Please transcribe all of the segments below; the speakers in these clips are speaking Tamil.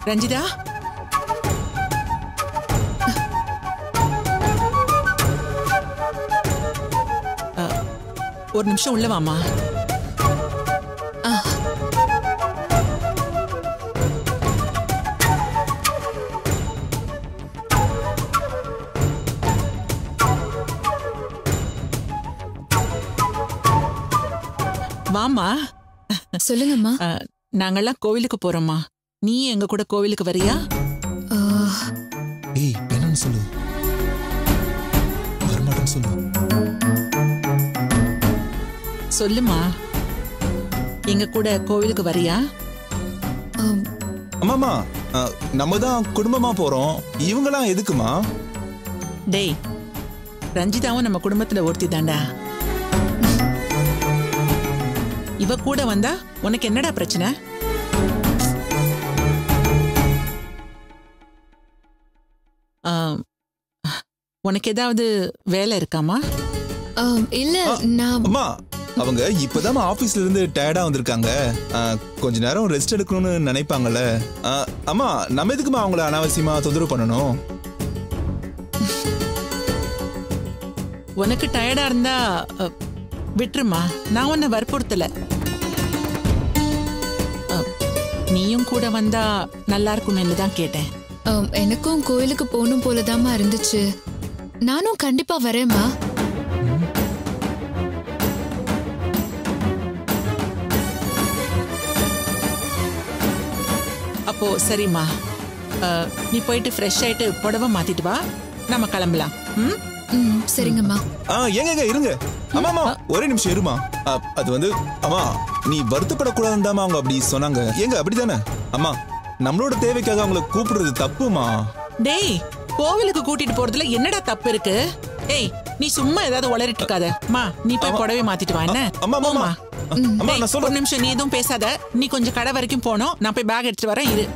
ரஞ்சிதா அ, ஒரு நிமிஷம் உள்ள வாமா வாமா சொல்லுங்கம்மா அ, நாங்கெல்லாம் கோவிலுக்கு போறோம்மா நீ எங்க கூட கோவிலுக்கு வரியா ஆ, ஏய் வேணாம்னு சொல்லு வரமாட்டேன்னு சொல்லு சொல்லுமா எங்க கூட கோவிலுக்கு வரியா ஆம், அம்மாமா அஹ், நம்ம தான் குடும்பமா போறோம் இவங்கெல்லாம் எதுக்குமா டேய் ரஞ்சிதாவும் நம்ம குடும்பத்துல ஒருத்தி தாண்டா இவ கூட வந்தா உனக்கு என்னடா பிரச்சனை ஆ, உனக்கு ஏதாவது வேலை இருக்காமா ஆம், இல்ல நான் அம்மா அவங்க இப்பதான் ஆபீஸ்ல இருந்து டயர்டா வந்திருக்காங்க அஹ், கொஞ்ச நேரம் ரெஸ்ட் எடுக்கணும்னு நினைப்பாங்கல்ல அஹ், அம்மா நம்ம எதுக்குமா அவங்கள அனாவசியமா தொந்தரவு பண்ணணும் உனக்கு டயர்டா இருந்தா அ, விட்டுருமா நான் உன்னை வற்புறுத்தல அ, நீயும் கூட வந்தா நல்லா இருக்குமேன்னு தான் கேட்டேன் ஆம், எனக்கும் கோயிலுக்கு போகணும் போலதாம்மா இருந்துச்சு நானும் கண்டிப்பா வரேம்மா அப்போ சரிம்மா அ, நீ போயிட்டு ஃப்ரெஷ் ஆயிட்டு புடவை மாத்திட்டு வா நம்ம கிளம்பலாம் ம் ம் சரிங்கம்மா ஆ ஏங்க இருங்க அம்மாமா ஒரே நிமிஷம் இருமா அ, அது வந்து அம்மா நீ வருத்தப்படக்கூடாதுன்னு அவங்க அப்படி சொன்னாங்க ஏங்க அப்படிதானே அம்மா நம்மளோட தேவைக்காக அவங்கள கூப்பிடுறது தப்புமா டேய் கோவிலுக்கு கூட்டிட்டு போறதுல என்னடா தப்பு இருக்கு ஏய் நீ சும்மா ஏதாவது உளறிட்டு இருக்காத மா நீ போய் புடவை மாத்திட்டு வா என்ன அம்மா அம்மா போம்மா. அம்மா டேய், நான் ஒரு சொல்றேன் நிமிஷம் நீ எதுவும் பேசாத நீ கொஞ்சம் கடை வரைக்கும் போனோம் நான் போய் பேக் எடுத்துட்டு வரேன் இரு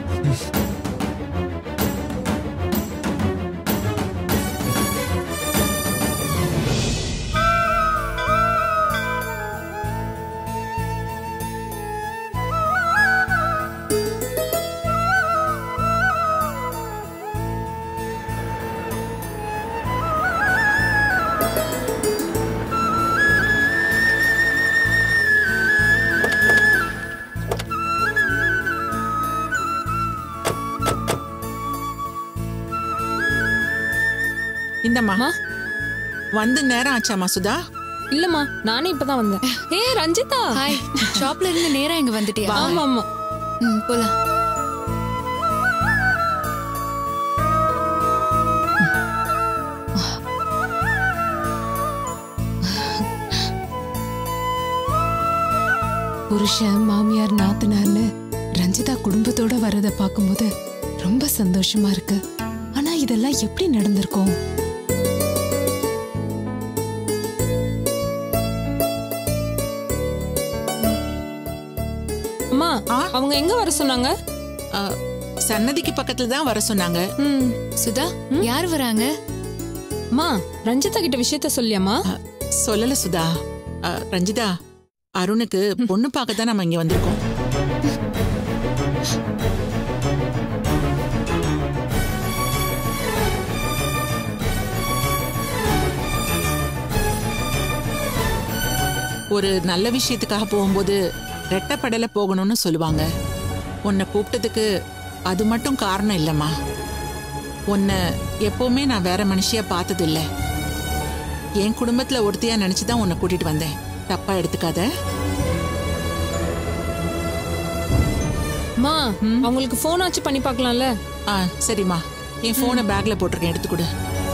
இந்தம்மா அம்மா. வந்து நேரம் ஆச்சாமா சுதா இல்லம்மா நானே இப்பதான் வந்தேன் ஏ ரஞ்சிதா ஹாய் ஷாப்ல இருந்து நேரா இங்க வந்துட்டியா ஆமா ஆமா ம் போலாம் புருஷன் மாமியார் நாத்தனார்னு ரஞ்சிதா குடும்பத்தோட வர்றத பார்க்கும்போது ரொம்ப சந்தோஷமா இருக்கு ஆனா இதெல்லாம் எப்படி நடந்திருக்கும் அம்மா ஆ? அவங்க எங்க வர சொன்னாங்க அ, சன்னதிக்கு பக்கத்துல தான் வர சொன்னாங்க ம் சுதா யார் வராங்க அம்மா ரஞ்சிதா கிட்ட விஷயத்த சொல்லியாம்மா அ, சொல்லல சுதா அ, ரஞ்சிதா அருணுக்கு பொண்ணு பார்க்க தான் நம்ம இங்க வந்திருக்கோம் ஒரு நல்ல விஷயத்துக்காக போகும்போது ரெட்டப்படல போகணும்னு சொல்லுவாங்க உன்னை கூப்பிட்டதுக்கு அது மட்டும் காரணம் இல்லைம்மா உன்னை எப்பவுமே நான் வேற மனுஷியா பார்த்தது இல்ல என் குடும்பத்துல ஒருத்தையா நினைச்சு தான் உன்னை கூட்டிட்டு வந்தேன் தப்பா எடுத்துக்காத அம்மா அவங்களுக்கு போன் ஆச்சு பண்ணி பார்க்கலாம்ல ஆ சரிம்மா என் போனை பேக்ல போட்டிருக்கேன் எடுத்துக்கொடு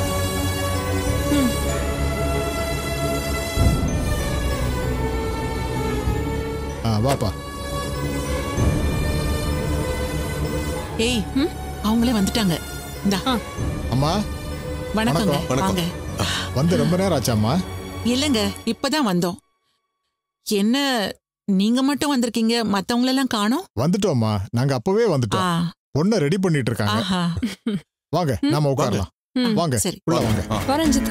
ஆ வாப்பா ஏய் அவங்களே வந்துட்டாங்க இந்தா ஆ. அம்மா வணக்கங்க வணக்கம். வாங்க வந்து ரொம்ப நேரம் ஆச்சாம்மா இல்லைங்க இப்பதான் வந்தோம் என்ன நீங்க மட்டும் வந்திருக்கீங்க மத்தவங்களெல்லாம் காணோம் வந்துட்டோம்மா நாங்க அப்பவே ஆ வந்துட்டோம் பொண்ணை ரெடி பண்ணிட்டு இருக்காங்க ஆஹா வாங்க நாம உட்காரலாம் ம். வாங்க சரி உள்ள வாங்க ஆ. வா ரஞ்சிதா